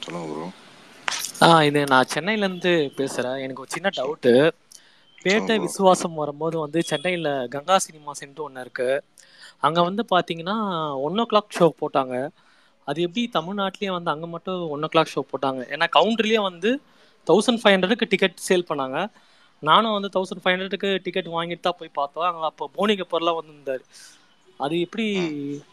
சொல்லுங்க ப்ரோ ஆ இது நான் சென்னையிலேருந்து பேசுகிறேன் எனக்கு ஒரு சின்ன சொல் டவுட்டு சொல்லுங்க பேட்டை ப்ரோ விசுவாசம் வரும்போது வந்து சென்னையில் கங்கா சினிமாஸ்ன்ட்டு ஒன்று இருக்குது அங்கே வந்து பார்த்தீங்கன்னா ஒன் ஓ கிளாக் ஷோ போட்டாங்க அது எப்படி தமிழ்நாட்டிலேயே வந்து அங்கே மட்டும் ஒன் ஓ கிளாக் ஷோ போட்டாங்க ஏன்னா கவுண்டர்லேயே வந்து தௌசண்ட் ஃபைவ் ஹண்ட்ரடுக்கு டிக்கெட் சேல் பண்ணாங்க நானும் வந்து தௌசண்ட் ஃபைவ் ஹண்ட்ரடுக்கு டிக்கெட் வாங்கிட்டு தான் போய் பார்த்தோம் அங்கே அப்போ போனி கப்பர்லாம் வந்திருந்தார் அது எப்படி ம்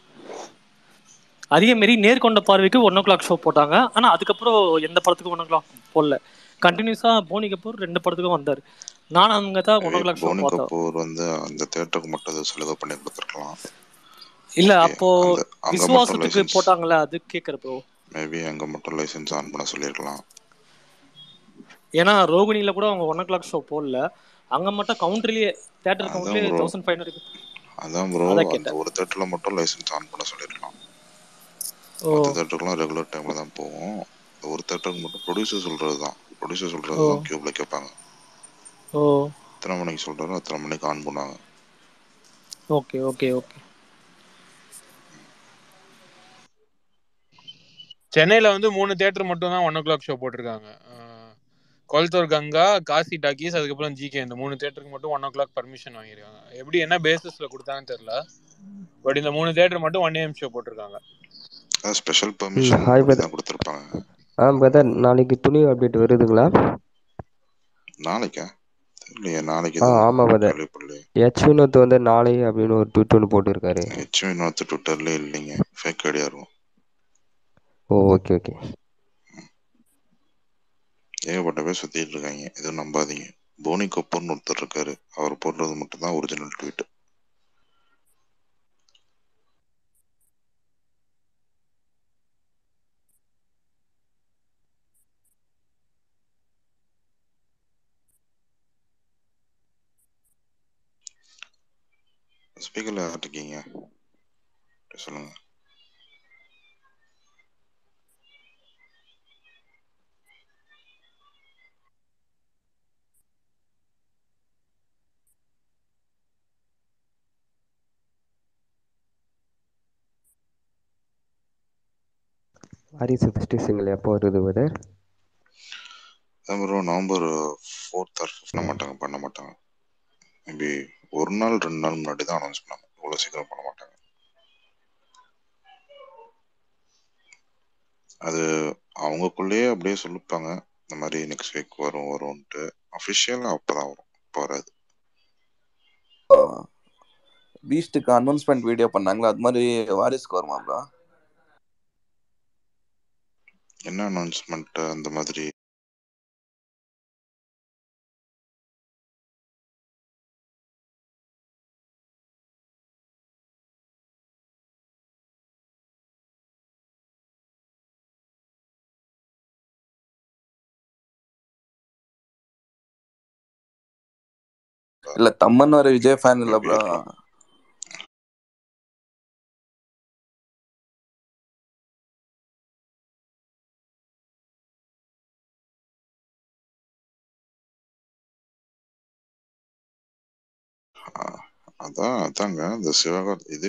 அதே மாரி நேர்கொண்ட பார்வைக்கு ஒன் ஓ கிளாக் ஷோ போட்டாங்க ஆனால் அதுக்கப்புறம் எந்த படத்துக்கும் ஒன் ஓ கிளாக் போடல கண்டினியூஸாக போனி கபூர் ரெண்டு படத்துக்கும் வந்தார் நானும் அங்கே தான் one maybe o'clock show Boney பார்த்தோம் கபூர் வந்து அந்த தேட்டருக்கு மட்டும் அது சலுகை பண்ணி கொடுத்துருக்கலாம் இல்லை ஓகே அப்போ அந்த அங்கே மட்டும் விசுவாசத்துக்கு லைசன்ஸ் போட்டாங்கல்ல அது கேட்குற ப்ரோ மேபி அங்கே மட்டும் லைசன்ஸ் ஆன் பண்ண சொல்லியிருக்கலாம் ஏன்னா ரோகிணியில் கூட அவங்க ஒன் ஓ கிளாக் ஷோ போடல அங்கே மட்டும் கவுண்டர்லேயே தேட்டர் அதான் கவுண்டர்லேயே ப்ரோ தௌசண்ட் ஃபைவ் ஹண்ட்ரட் அதான் ப்ரோ அதான் அந்த கேட்டேன் ஒரு தேட்டரில் மட்டும் லைசன்ஸ் ஆன் பண்ண சொல்லியிருக்கலாம் ஓ மற்ற தேட்டருக்குலாம் ரெகுலர் டைமில் தான் போகும் இந்த ஒரு தேட்டருக்கு மட்டும் ப்ரொடியூசர் சொல்கிறது தான் ப்ரொடியூசர் ஓ சொல்கிறது தான் க்யூப்பில் கேட்பாங்க ஓ எத்தனை மணிக்கு சொல்கிறாரோ அத்தனை மணிக்கு ஆன் பண்ணுவாங்க ஓகே ஓகே ஓகே சென்னையில வந்து மூணு தியேட்டர் மட்டும் தான் ஒன் ஓ கிளாக் ஷோ போட்டிருக்காங்க அஹ், கொளத்தூர் கங்கா காசி டாக்கீஸ் அதுக்கப்புறம் ஜிகே இந்த மூணு தியேட்டருக்கு மட்டும் ஒன் ஓ கிளாக் பர்மிஷன் வாங்கியிருக்காங்க எப்படி என்ன பேசிஸ்ல கொடுத்தாங்கன்னு தெரியல பட் இந்த மூணு தியேட்டர் மட்டும் ஒன் ஏஎம் ஷோ போட்டிருக்காங்க அதான் ஸ்பெஷல் ம் பெர்மிஷன் ஹாய் படி பிரதர் தான் கொடுத்துருப்பாங்க ஆ பிரதர் நாளைக்கு துணி அப்டேட் வருதுங்களா நாளைக்கா தெரியலையே நாளைக்கு ஆ எதுவும் ஆமாம் பிரதர் கேள்விப்படலையே எச் வினோத் வந்து நாளை அப்படின்னு ஒரு ட்வீட் ஒன்று போட்டிருக்காரு ஹெச்வி நோத்து ட்விட்டர்லேயே இல்லைங்க ஃபேக் ஐடியா இருக்கும் ஓ ஓகே ஓகே ஏகப்பட்ட பேர் சுற்றிட்டு இருக்காங்க எதுவும் நம்பாதீங்க போனி கப்பூர்னு ஒருத்தர் இருக்காரு அவர் போடுறது மட்டும்தான் ஒரிஜினல் ட்வீட் ஸ்பீக்கரில் யார்கிட்ட இருக்கீங்க சொல்லுங்க ஹரிஸ் ஃபஸ்ட்டு சிங்கிள் எப்போ வருது பிரதர் அதான் bro November fourth or fifth மாட்டாங்க பண்ண மாட்டாங்க மேபி ஒரு நாள் ரெண்டு நாள் முன்னாடி தான் அனௌன்ஸ் பண்ணாங்க இவ்வளோ சீக்கிரம் பண்ண மாட்டாங்க அது அவங்கக்குள்ளேயே அப்படியே சொல்லிப்பாங்க இந்த மாதிரி நெக்ஸ்ட் வீக் வரும் வரும்ன்ட்டு அஃபிஷியலாக அப்போ தான் வரும் இப்போ வராது பீஸ்டுக்கு அனௌன்ஸ்மெண்ட் வீடியோ பண்ணாங்களா அது மாதிரி வாரிஸ்க்கு வருமா ப்ரோ என்ன அனௌன்ஸ்மெண்ட் அந்த மாதிரி இல்ல தம்மன் வர விஜய் ஃபேன் இல்ல மேபி ப்ரோ இருக்கலாம் ஆஹ் அதான் அதாங்க இந்த சிவகா இது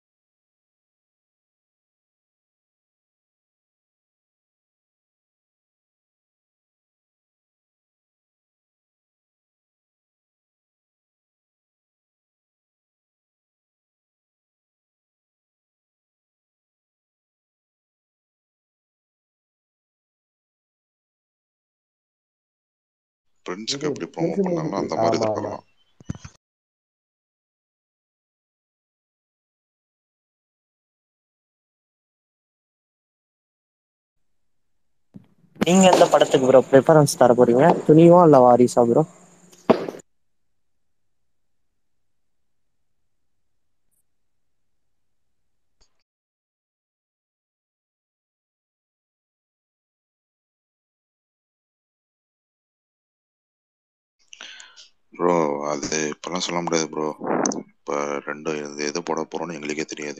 பிரின்ஸுக்கு எப்படி ப்ரோமோ பண்ணாங்களோ அந்த மாதிரி ஆமாம் ஆமாம் எதிர்பார்க்கலாம் நீங்க எந்த படத்துக்கு ப்ரோ ப்ரிஃபரன்ஸ் தர போறீங்க துணிவா இல்ல வாரிசா ப்ரோ ப்ரோ அது இப்பெல்லாம் சொல்ல முடியாது ப்ரோ இப்போ ரெண்டு இது எது போட போறோம்னு எங்களுக்கே தெரியாது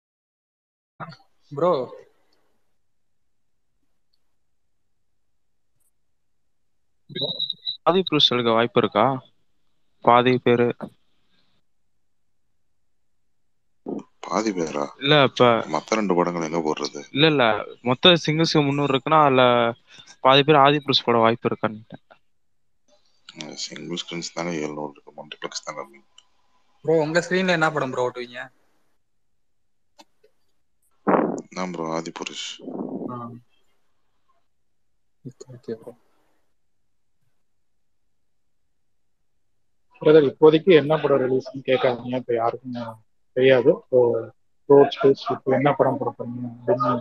ப்ரோ பாதி ப்ரூசலுக்கு வாய்ப்பு இருக்கா பாதி பேரு பாதி பேரா இல்ல இப்ப மத்த ரெண்டு படங்கள் எங்க போடுறது இல்ல இல்ல மொத்த சிங்கிள்ஸ்க்கு முந்நூறு இருக்குன்னா அதுல பாதி பேர் ஆதி புருஷ் போட வாய்ப்பு இருக்கான்னு சிங்கிள் ஸ்கிரீன்ஸ் தானே ஏழ்நூறு இருக்கு மல்டிப்ளெக்ஸ் தான் கம்மி ப்ரோ உங்க ஸ்கிரீன்ல என்ன படம் ப்ரோ ஓட்டுவீங்க நான் bro Adipurush okay bro brother இப்போதைக்கு என்ன படம் ரிலீஸ்னு கேட்காதீங்க இப்போ யாருக்கும் தெரியாது ஸோ ரோட் ஸ்பேஸ் இப்போ என்ன படம் கொடுப்பீங்க அப்படின்னு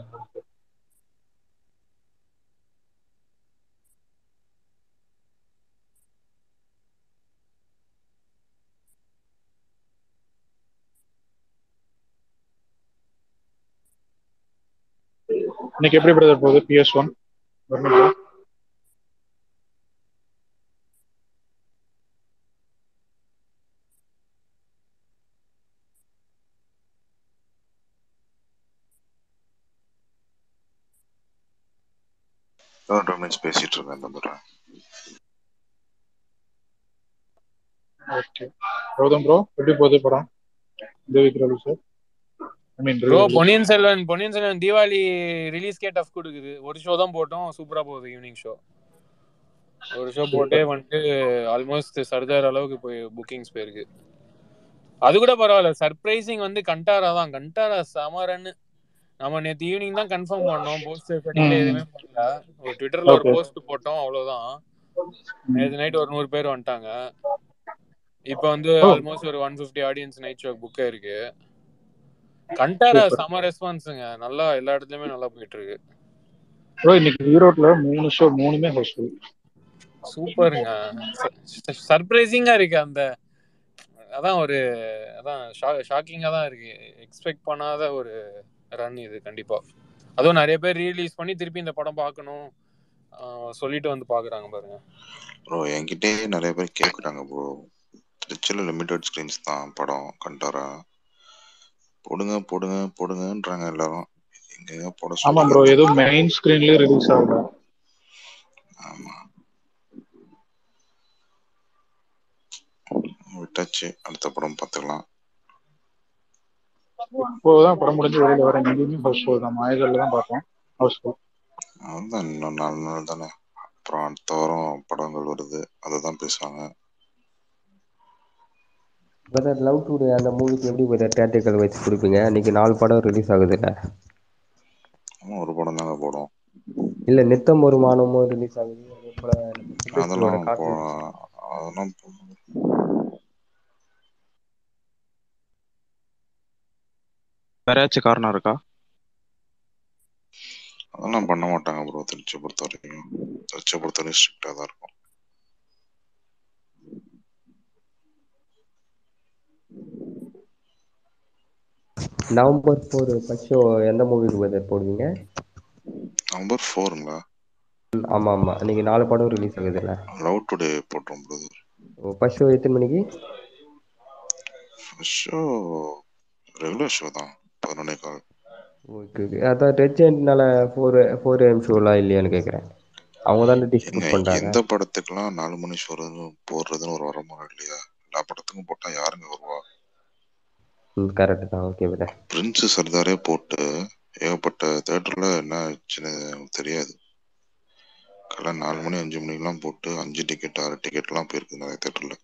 இன்னைக்கு எப்படி பிரதர் போகுது பிஎஸ் ஒன் டூ மினிட்ஸ் பேசிட்டு இருக்கேன் தந்துடுறேன் ஓகே கௌதம் ப்ரோ எப்படி போகுது படம் இந்த week release I mean bro Ponniyin Selvan Ponniyin Selvan Deepavali ரிலீஸ்க்கே டஃப் கொடுக்குது ஒரு ஷோ தான் போட்டோம் சூப்பரா போகுது ஈவினிங் ஷோ ஒரு ஷோ போட்டே வந்துட்டு ஆல்மோஸ்ட் சர்தார் அளவுக்கு போய் புக்கிங்ஸ் போயிருக்கு அது கூட பரவாயில்ல சர்ப்ரைசிங் வந்து கண்டாரா தான் கண்டாரா சமரன்னு நம்ம நேத்து ஈவினிங் தான் கன்ஃபார்ம் பண்ணோம் போஸ்டர் செட்டிங்ல எதுவுமே பண்ணல ஒரு ட்விட்டர்ல ஒரு Okay. போஸ்ட் போட்டோம் அவ்வளவுதான் நேத்து நைட் ஒரு நூறு பேர் வந்துட்டாங்க இப்போ வந்து Oh. ஆல்மோஸ்ட் ஒரு one fifty audience night show book ஆயிருக்கு கண்டாரா Super. செம ரெஸ்பான்ஸுங்க நல்லா எல்லா இடத்துலயுமே நல்லா போயிட்டு இருக்கு ப்ரோ இன்னைக்கு ஈரோட்ல மூணு ஷோ மூணுமே ஹவுஸ்ஃபுல் சூப்பருங்க சர்ப்ரைசிங்கா இருக்கு அந்த அதான் ஒரு அதான் ஷாக்கிங்கா தான் இருக்கு எக்ஸ்பெக்ட் பண்ணாத ஒரு ரன் இது கண்டிப்பா அதுவும் நிறைய பேர் ரீலீஸ் பண்ணி திருப்பி இந்த படம் பார்க்கணும் ஆஹ் சொல்லிட்டு வந்து பாக்குறாங்க பாருங்க ப்ரோ என்கிட்டே நிறைய பேர் கேட்குறாங்க ப்ரோ திருச்சியில் லிமிடெட் ஸ்க்ரீன்ஸ் தான் படம் கண்டாரா போடுங்க போடுங்க போடுங்கன்றாங்க எல்லாரும் எங்கெங்க போட ஆமா சொல்லி ப்ரோ ஏதோ மெயின் ஸ்கிரீன்லயே ரிலீஸ் ஆகல ஆமா விட்டாச்சு அடுத்த படம் பார்த்துக்கலாம் இப்போதான் படம் முடிஞ்சு வெளியில வர எங்கேயுமே ஹவுஸ்ஃபுல் தான் மாயகல்ல தான் பார்த்தோம் ஹவுஸ்ஃபுல் அதுதான் இன்னும் நாலு நாள் தானே அப்புறம் அடுத்த வாரம் படங்கள் வருது அதை தான் பேசுவாங்க பிரதர் லவ் டுடே அந்த மூவிக்கு எப்படி பிரதர் தேட்டர்கள் வச்சு கொடுப்பீங்க இன்னைக்கு நாலு படம் ரிலீஸ் ஆகுது இல்ல ஆமா ஒரு படம் தாங்க போடும் இல்ல நித்தம் ஒரு மானமும் ரிலீஸ் ஆகுது அதே போல நம்ம சிங்கர்ஸோட அதெல்லாம் போ கார்ட்டூன்ஸ் அதெல்லாம் போ- வேற ஏதாச்சும் காரணம் இருக்கா அதெல்லாம் பண்ண மாட்டாங்க ப்ரோ திருச்சியை பொறுத்த வரைக்கும் திருச்சியை பொறுத்த வரைக்கும் ஸ்ட்ரிக்டாக தான் இருக்கும் நவம்பர் ஃபோர் ஃபர்ஸ்ட் ஷோ எந்த மூவிக்கு பிரதர் போடுவீங்க நவம்பர் ஃபோருங்களா ம், ஆமா ஆமா இன்னைக்கு நாலு படம் ரிலீஸ் ஆகுது இல்ல லவ் டுடே போட்டோம் பிரதர் ஃபர்ஸ்ட் ஷோ எத்தனை மணிக்கு ஷோ ரெகுலர் ஷோ தான் பதினொன்னே கால் ஓகே ஓகே அதான் ரெஜென்ட்னால ஃபோர் ஃபோர் எம் ஷோலாம் இல்லையான்னு கேட்குறேன் அவங்க தானே எங்க டிஸ்ட்ரிபியூட் பண்றாங்க எந்த படத்துக்கெல்லாம் நாலு மணி ஷோ போடுறதுன்னு ஒரு வரமுறை இல்லையா எல்லா படத்துக்கும் போட்டா யாருங்க வருவா ம் கரெக்ட் தான் ஓகே பிரதர் பிரின்ஸ் சர்தாரே போட்டு ஏகப்பட்ட தேட்டர்ல என்ன ஆச்சுன்னு எனக்கு தெரியாது காலை நாலு மணி அஞ்சு மணிக்கெல்லாம் போட்டு அஞ்சு டிக்கெட் ஆறு டிக்கெட்லாம் போயிருக்கு நிறைய தேட்டர்ல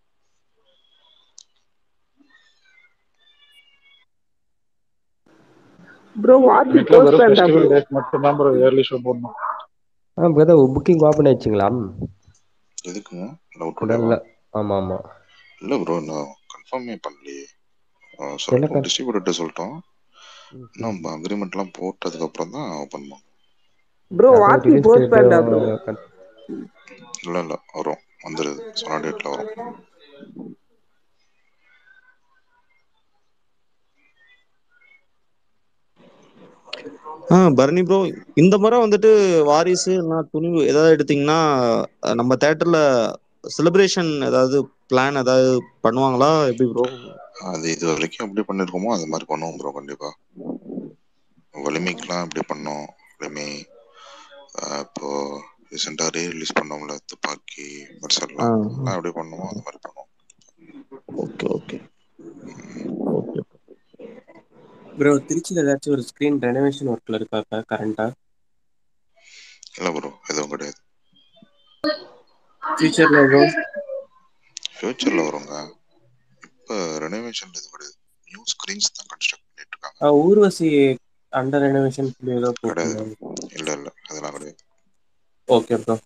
ப்ரோ வாத்தி இன்னைக்குலாம் போஸ்ட் வெறும் வேண்டாம் ஃபெஸ்டிவல் ப்ரோ டேட் மட்டும் தான் ப்ரோ இயர்லி ஷோ போடணும் ஆ பிரதர் புக்கிங் ஓப்பன் ஆயிடுச்சுங்களா எதுக்குங்க லவ் இல்ல டுடேவா இல்ல ஆமா ஆமா இல்ல ப்ரோ நான் கன்ஃபார்மே பண்ணலையே ஆஹ் என்ன சொல்லிட்டோம் கன் டிஸ்ட்ரிபியூட்டர் சொல்லிட்டோம் ம், ம். இன்னும் அக்ரிமெண்ட்லாம் போட்டதுக்கு அப்புறம் தான் ஓப்பன் பண்ணுவோம் ப்ரோ அதான் வாத்தி ரிலீஸ் போஸ்ட் வேண்டாம் ப்ரோ டேட்டும் இல்ல இல்ல வரும் வந்துருது சொன்ன டேட்ல வரும் ஆ பரணி ப்ரோ இந்த முறை வந்துட்டு வாரிசு நான் துணிவு ஏதாவது எடுத்தீங்கன்னா அஹ், நம்ம தேட்டர்ல செலிப்ரேஷன் ஏதாவது பிளான் ஏதாவது பண்ணுவாங்களா எப்படி ப்ரோ அது இது வரைக்கும் எப்படி பண்ணிருக்கோமோ அது மாதிரி பண்ணுவோம் ப்ரோ கண்டிப்பா வலிமைக்கெல்லாம் எப்படி பண்ணோம் வலிமை ஆஹ் இப்போ ரீசெண்டாக ரீ ரிலீஸ் பண்ணோம்ல துப்பாக்கி ஆ மர்சல்லாம் எல்லாம் எப்படி பண்ணுமோ அது மாதிரி பண்ணுவோம் ஓகே ஓகே ஓகே ப்ரோ திருச்சியில் ஏதாச்சும் ஒரு ஸ்க்ரீன் ரெனோவேஷன் ஒர்க்கில் இருக்கா இப்போ கரண்ட்டாக இல்லை ப்ரோ எதுவும் கிடையாது ஃபியூச்சரில் எதுவும் ஃபியூச்சரில் வருங்க இப்போ ரெனோவேஷன் எதுவும் கிடையாது நியூ ஸ்க்ரீன்ஸ் தான் கன்ஸ்ட்ரக்ட் பண்ணிட்டு இருக்காங்க ஆ, ஊர்வசி அண்டர் ரெனோவேஷன் ஏதோ கிடையாது போட்டிருந்தாங்க இல்லை இல்லை அதெல்லாம் கிடையாது okay bro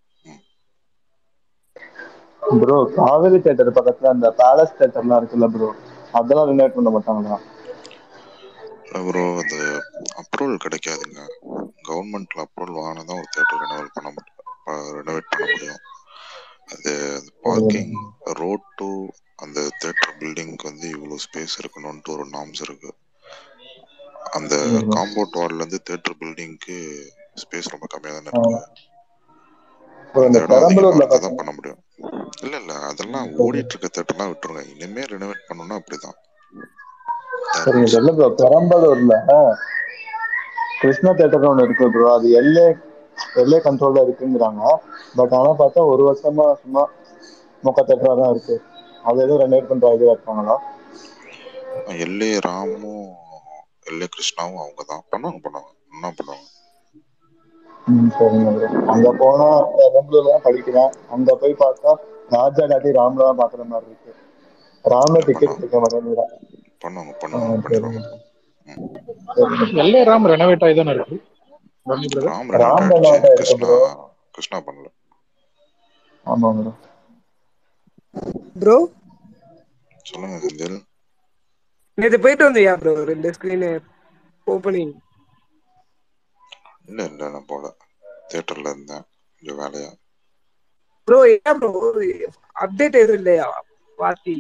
bro Kaveri theatre பக்கத்துல அந்த பேலஸ் தேட்டர்லாம் இருக்குல்ல ப்ரோ அதெல்லாம் ரினோவேட் பண்ண மாட்டாங்களா இல்லை ப்ரோ அது அப்ரூவல் கிடைக்காதுங்க கவர்மெண்ட்ல அப்ரூவல் வாங்கினா தான் ஒரு தேட்டர் ரெனோவேட் பண்ண முடியும் ரெனோவேட் பண்ண முடியும் அது பார்க்கிங் ரோட் டு அந்த தேட்டர் பில்டிங்க்கு வந்து இவ்வளோ ஸ்பேஸ் இருக்கணும்ட்டு ஒரு நார்ம்ஸ் இருக்கு அந்த காம்பவுண்ட் வால்ல இருந்து தேட்டர் பில்டிங்க்கு ஸ்பேஸ் ரொம்ப கம்மியாக தானே இருக்கு ப்ரோ அந்த இந்த இடம் அதிகமாக பெரம்பலூர்ல இருந்தால் தான் பண்ண முடியும் இல்லை இல்லை அதெல்லாம் ஓடிட்டு இருக்க தேட்டர்லாம் விட்டுருங்க இனிமே ரெனோவேட் பண்ணணும்னா அப்படிதான் சரிங்க ப்ரோ இல்லை ப்ரோ பெரம்பலூர்ல கிருஷ்ணா தேட்டர்னு ஒன்று இருக்கு ப்ரோ அது எல்ஏ எல்ஏ கண்ட்ரோல்ல இருக்குங்கிறாங்க பட் ஆனால் பார்த்தா ஒரு வருஷமா சும்மா மொக்க தேட்டரா தான் இருக்கு அது எதுவும் ரெனோவேட் பண்ற ஐடியா இருக்காங்களா எல்ஏ ராமும் எல்ஏ கிருஷ்ணாவும் அவங்க தான் பண்ணுவாங்க பண்ணுவாங்க என்ன பண்ணுவாங்க ம் சரிங்க ப்ரோ அங்க போனா பெரம்பலூர்ல தான் படிக்கிறேன் அங்க போய் பார்த்தா ராஜா காட்டி ராம்ல தான் பாக்குற மாதிரி இருக்கு ராம்ல டிக்கெட் கிடைக்க மாட்டேங்குது பண்ணுவாங்க ஆ, பண்ணுவாங்க சரிங்க பண்ணிடுவாங்க சரிங்க எல்ஏ ராம் ரெனோவேட் ஆகி தானே இருக்கு பரணி பிரதர் ராம் ரெனோவேட் ராம் ஆயிடுச்சு ரெனோவேட் ஆயிருக்கு கிருஷ்ணா ப்ரோ கிருஷ்ணா பண்ணல ஆமா ப்ரோ ப்ரோ சொல்லுங்க செந்தில் நேற்று போயிட்டு வந்தியா ப்ரோ ரெண்டு ஸ்க்ரீனு ஓப்பனிங் இல்லை இல்லை நான் போல தியேட்டர்ல இருந்தேன் கொஞ்சம் வேலையா ப்ரோ ஏன் ப்ரோ அப்டேட் எதுவும் இல்லையா பார்ட்டி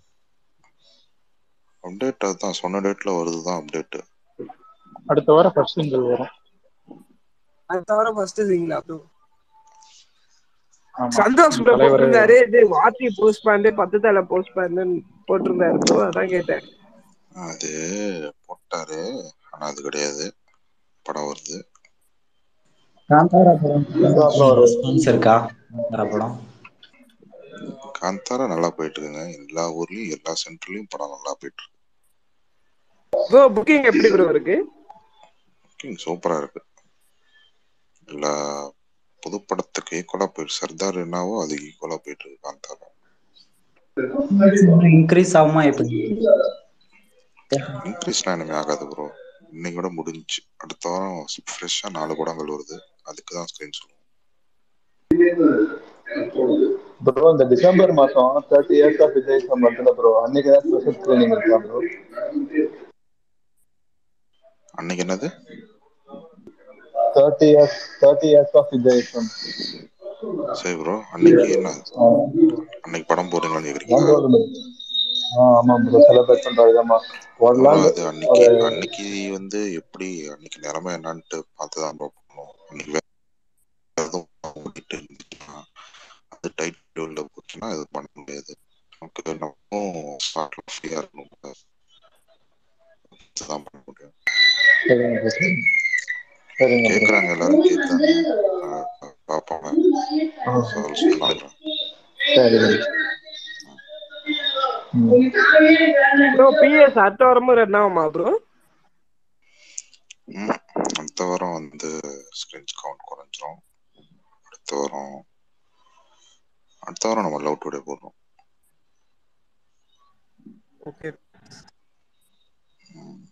அப்டேட் அதுதான் சொன்ன டேட்ல வருது தான் அப்டேட் அடுத்த வாரம் ஃபர்ஸ்ட் சிங்கிள் வரும் அடுத்த வாரம் ஃபர்ஸ்ட் சிங்கிளா ப்ரோ ஆமா சந்தோஷ் ப்ரோ தலைவர் போட்டிருந்தாரு இது வாத்தி போஸ்ட் பண்ணு பத்து தலை போஸ்ட் பண்ணுன்னு போட்டிருந்தாரு ப்ரோ அதான் கேட்டேன் அது போட்டாரு ஆனா அது கிடையாது படம் வருது காந்தாரா படம் இதுதான் ப்ரோ ஒரு ரெஸ்பான்ஸ் இருக்கா காந்தாரா படம் காந்தாரா நல்லா போயிட்டு இருக்குங்க எல்லா ஊர்லயும் எல்லா சென்டர்லயும் படம் நல்லா போயிட்டு இருக்கு ப்ரோ புக்கிங் எப்படி ப்ரோ இருக்கு புக்கிங் சூப்பரா இருக்கு எல்லா புது படத்துக்கு ஈக்குவலா போயிட்டு சர்தார் என்னவோ அது ஈக்குவலா போயிட்டு இருக்கு காந்தாரா இன்க்ரீஸ் ஆகுமா எப்படி இன்க்ரீஸ்லாம் எனக்கு ஆகாது ப்ரோ இன்னைக்கு கூட முடிஞ்சுச்சு அடுத்த வாரம் ஃப்ரெஷ்ஷா நாலு படங்கள் வருது அதுக்கு தான் ஸ்கிரீன் சொல்லுவோம் ப்ரோ இந்த டிசம்பர் மாசம் தேர்ட்டி இயர்ஸ் ஆஃப் விஜய் சம்பந்தத்துல ப்ரோ அன்னைக்கு ஏதாவது ஸ்பெஷல் ஸ்கிரீனிங் இருக்கா ப்ரோ அன்னைக்கு என்னது thirty years thirty years of Vijay சம் சரி ப்ரோ அன்னைக்கு என்ன அன்னைக்கு படம் போடுறீங்களான்னு கேக்குறீங்களா ஆ ஆமா ப்ரோ செலிப்ரேட் பண்ற விதமா ஒரு ப்ரோ நாள் அது அன்னைக்கு ஒரு அன்னைக்கு வந்து எப்படி அன்னைக்கு நிலைமை என்னன்ட்டு பார்த்து தான் ப்ரோ பண்ணணும் அன்னைக்கு வேற எதுவும் ஓடிட்டு இருந்துச்சுன்னா அது டைட் உள்ள போச்சுன்னா இது பண்ண முடியாது நமக்கு நம்மளும் ஸ்பாட்ல ஃப்ரீயா இருக்கணும் தான் பண்ண முடியும் சரிங்க ப்ரோ சரிங்க சரிங்க ப்ரோ கேக்குறாங்க எல்லாரும் கேக்குறாங்க ஆஹ் பார்ப்பாங்க ஆ சொல்ல சொன்னாங்க சரிங்க ம். ப்ரோ பிஎஸ் அடுத்த வாரமும் ரன் ஆகுமா ப்ரோ ம், அடுத்த வாரம் வந்து ஸ்கிரீன்ஸ் கவுண்ட் குறைஞ்சிரும் அடுத்த வாரம் அடுத்த வாரம் நம்ம லவ் டுடே போடுறோம் ஓகே ம்.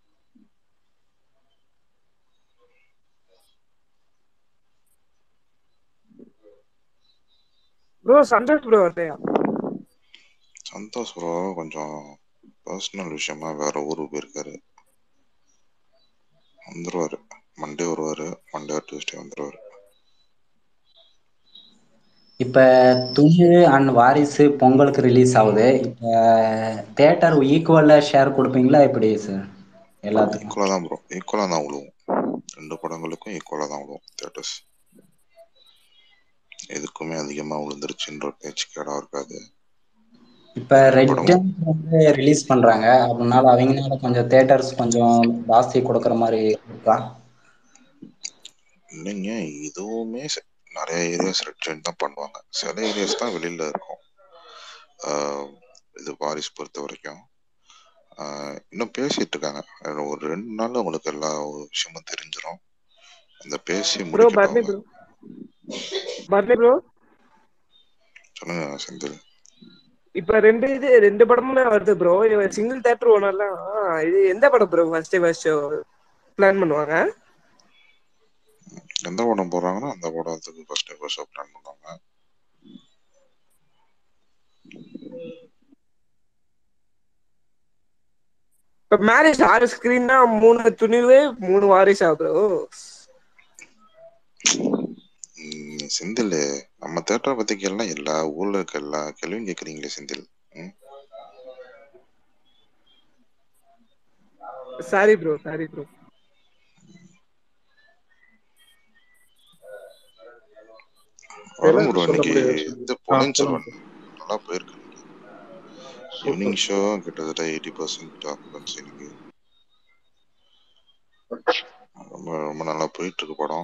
ப்ரோ சந்தோஷ் ப்ரோ வரலையா சந்தோஷ் ப்ரோ கொஞ்சம் பர்சனல் விஷயமா வேற ஊருக்கு போயிருக்காரு வந்துருவாரு மண்டே வருவாரு மண்டே டியூஸ்டே வந்துருவாரு இப்போ துணிவு அண்ட் வாரிசு பொங்கலுக்கு ரிலீஸ் ஆகுது இப்போ தேட்டர் ஈக்குவலாக ஷேர் கொடுப்பீங்களா எப்படி சார் எல்லாத்துக்கும் ஈக்குவலா தான் ப்ரோ ஈக்குவலா தான் விழுவும் ரெண்டு படங்களுக்கும் ஈக்குவலா தான் விழுவும் தேட்டர்ஸ் எதுக்குமே அதிகமா விழுந்துருச்சுன்ற பேச்சுக்கு இடம் இருக்காது இப்போ ரெண்டு ரெட் படமும் வந்து ரிலீஸ் பண்ணுறாங்க அதனால அவங்கனால கொஞ்சம் தேட்டர்ஸ் கொஞ்சம் ஜாஸ்தி கொடுக்குற மாதிரி இருக்கா இல்லைங்க இதுவுமே ச- நிறைய ஏரியாஸ் ரெட் ஜெயின் தான் பண்ணுவாங்க சில ஏரியாஸ் தான் வெளியில இருக்கும் ஆஹ் இது வாரிஸ் பொறுத்த வரைக்கும் ஆஹ் இன்னும் பேசிட்டு இருக்காங்க அதுல ஒரு ரெண்டு நாள்ல உங்களுக்கு எல்லா ஒரு விஷயமும் தெரிஞ்சிடும் இந்த பேசி ப்ரோ முடிக்கட்டும் பர்னி அவங்க ப்ரோ பர்னி ப்ரோ சொல்லுங்க செந்தில் இப்ப ரெண்டு இது ரெண்டு படமுமே வருது ப்ரோ சிங்கிள் தேட்டர் ஓனர்லாம் இது எந்த படம் ப்ரோ ஃபர்ஸ்ட் ஃபர்ஸ்ட் பிளான் பண்ணுவாங்க எந்த படம் போடுறாங்கன்னா அந்த படத்துக்கு ஃபர்ஸ்ட் ஃபர்ஸ்ட் பிளான் பண்ணுவாங்க இப்ப மேரேஜ் ஆறு ஸ்கிரீன்னா மூணு துணிவு மூணு வாரிசா ப்ரோ ம், செந்தில் நம்ம தேட்டரை பத்தி கேள்னா எல்லா ஊர்ல இருக்க எல்லா கேள்வியும் கேக்குறீங்களே செந்தில் ம்? சாரி ப்ரோ சாரி ப்ரோ வரும் எல்லாம் ப்ரோ சொல்ல இன்னைக்கு முடியாது இது ஆ பொன்னியின் சொல்லுங்க செல்வன் நல்லா போயிருக்கு சூப்பர் ஈவினிங் ஷோ கிட்டத்தட்ட எயிட்டி பர்சன்ட் ஆக்குபன்சி இன்னைக்கு ரொம்ப ரொம்ப நல்லா போயிட்டு இருக்கு படம்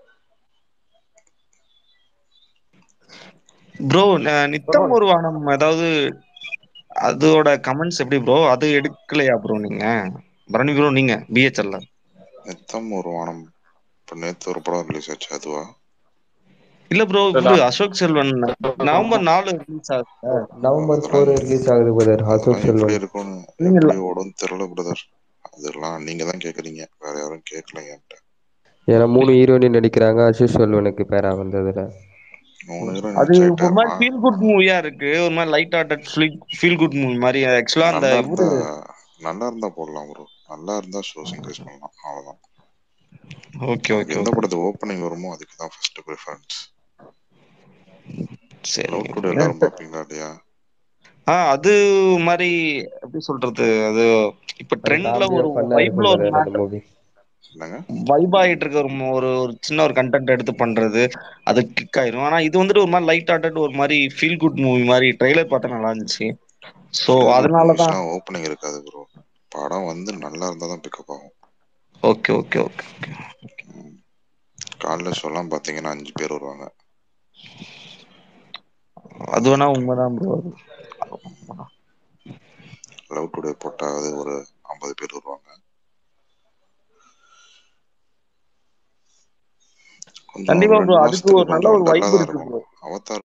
ப்ரோ நித்தம் பரவாயில்ல ஒரு வானம் அதாவது அதோட கமெண்ட்ஸ் எப்படி ப்ரோ அது எடுக்கலையா ப்ரோ நீங்க பரணி ப்ரோ நீங்க பிஹெச்எல்ல நித்தம் ஒரு வானம் இப்போ நேத்து ஒரு படம் ரிலீஸ் ஆச்சு அதுவா இல்ல ப்ரோ இல்ல இவரு அசோக் செல்வன் நவம்பர் நாலு ரிலீஸ் ஆகுது நவம்பர் அதெல்லாம் ஃபோர் ரிலீஸ் ஆகுது பிரதர் அசோக் அதெல்லாம் எப்படி செல்வன் இருக்கும்னு நீங்க எப்படி ஓடும்னு தெரியல பிரதர் அதெல்லாம் நீங்க தான் கேக்குறீங்க வேற யாரும் கேட்கலைங்க என்கிட்ட ஏன்னா மூணு ஹீரோயின் நடிக்கிறாங்க அசோக் செல்வனுக்கு பேரா வந்ததுல மூணு ஹீரோயின் அது வச்சு ஒரு மாதிரி ஆயிட்டாருமா ஃபீல் குட் மூவியா இருக்கு ஒரு மாதிரி light hearted feel good movie மாதிரி ஆக்சுவலா அந்த நல்லா இவரு இருந்தா நல்லா இருந்தா போடலாம் ப்ரோ நல்லா இருந்தா ஷோஸ் இன்க்ரீஸ் பண்ணலாம் அவ்வளவுதான் ஓகே நமக்கு ஓகே எந்த ஓகே படத்துக்கு ஓப்பனிங் வருமோ அதுக்கு தான் ஃபர்ஸ்ட் ப்ரிஃபரன்ஸ் சரிங்க லவ் டுடே bro. எல்லாரும் நேத்து பார்ப்பீங்களா இல்லையா ஆ அது மாதிரி எப்படி சொல்றது அது இப்ப அது ட்ரெண்ட்ல காமெடியா ஒரு ஃபன்னா வைப்ல இருக்கும் ஒரு பிரதர் அந்த மேட்டர் மூவி என்னங்க வைப் ஆயிட்டு இருக்க ஒரு ம- ஒரு ஒரு சின்ன ஒரு கண்டென்ட் எடுத்து பண்றது அது கிக் ஆயிரும் ஆனா இது வந்துட்டு ஒரு மாதிரி லைட் ஹார்ட்டட் ஒரு மாதிரி ஃபீல் குட் மூவி மாதிரி ட்ரெய்லர் பார்த்தா நல்லா இருந்துச்சு ஸோ ஃபீல் குட் அதனாலதான் மூவிஸ்லாம் ஓப்பனிங் இருக்காது ப்ரோ படம் வந்து நல்லா இருந்தால் தான் பிக்கப் ஆகும் ஓகே ஓகே ஓகே ம். காலைல ஷோலாம் பார்த்தீங்கன்னா அஞ்சு பேர் வருவாங்க அது வேணா உண்மைதான் ப்ரோ லவ் டுடே போட்டாவது ஒரு ஐம்பது பேர் வருவாங்க கொஞ்சம் கண்டிப்பா ரெண்டு ப்ரோ அதுக்கு மாசத்துக்கு ஒரு நல்ல கொஞ்சம் ஒரு டல்லா வைப் தான் இருக்கு இருக்கும் ப்ரோ அவதார்